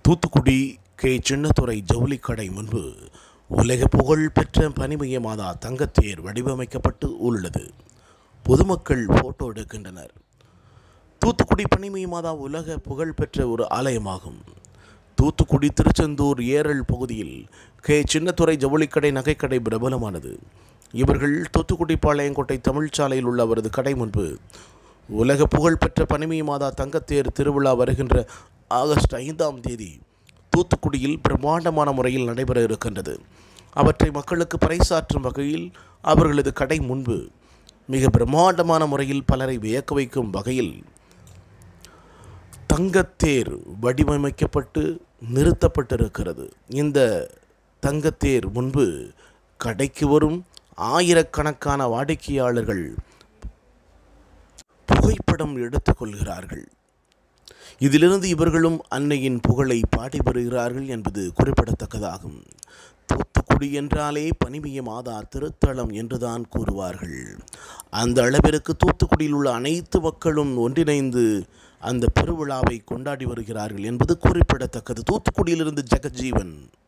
Thoothukudi K Chinnathurai ஜவுளிக்கடை முன்பு உலக புகழ் பெற்ற பனிமய மாதா தங்கத்தேர் வடிவமைக்கப்பட்டு உள்ளது பொதுமக்கள் போட்டோ எடுக்கின்றனர் தூத்துக்குடி பனிமய மாதா உலக புகழ் பெற்ற ஒரு ஆலயமாகும் தூத்துக்குடி திருச்செந்தூர் ஏரல் பகுதியில் கே சின்னத்துறை ஜவுளிக்கடை நகைக்கடை பிரபலமானது இவர்கள் தூத்துக்குடி பாளையங்கோட்டை தமிழ்ச்சாலையில் உள்ள அவரது கடை முன்பு உலக புகழ் பெற்ற பனிமய மாதா தங்கத்தேர் திருவிழா வருகின்ற ஆகஸ்ட் ஐந்தாம் தேதி தூத்துக்குடியில் பிரம்மாண்டமான முறையில் நடைபெற இருக்கின்றது அவற்றை மக்களுக்கு பறைசாற்றும் வகையில் அவர்களது கடை முன்பு மிக பிரம்மாண்டமான முறையில் பலரை வியக்க வைக்கும் வகையில் தங்கத்தேர் வடிவமைக்கப்பட்டு நிறுத்தப்பட்டிருக்கிறது இந்த தங்கத்தேர் முன்பு கடைக்கு வரும் ஆயிரக்கணக்கான வாடிக்கையாளர்கள் புகைப்படம் எடுத்துக்கொள்கிறார்கள் இதிலிருந்து இவர்களும் அன்னையின் புகழை பாடி வருகிறார்கள் என்பது குறிப்பிடத்தக்கதாகும் தூத்துக்குடி என்றாலே பனிமிய மாதா திருத்தலம் என்றுதான் கூறுவார்கள் அந்த அளவிற்கு தூத்துக்குடியில் உள்ள அனைத்து மக்களும் ஒன்றிணைந்து அந்த பெருவிழாவை கொண்டாடி வருகிறார்கள் என்பது குறிப்பிடத்தக்கது தூத்துக்குடியிலிருந்து ஜெகஜீவன்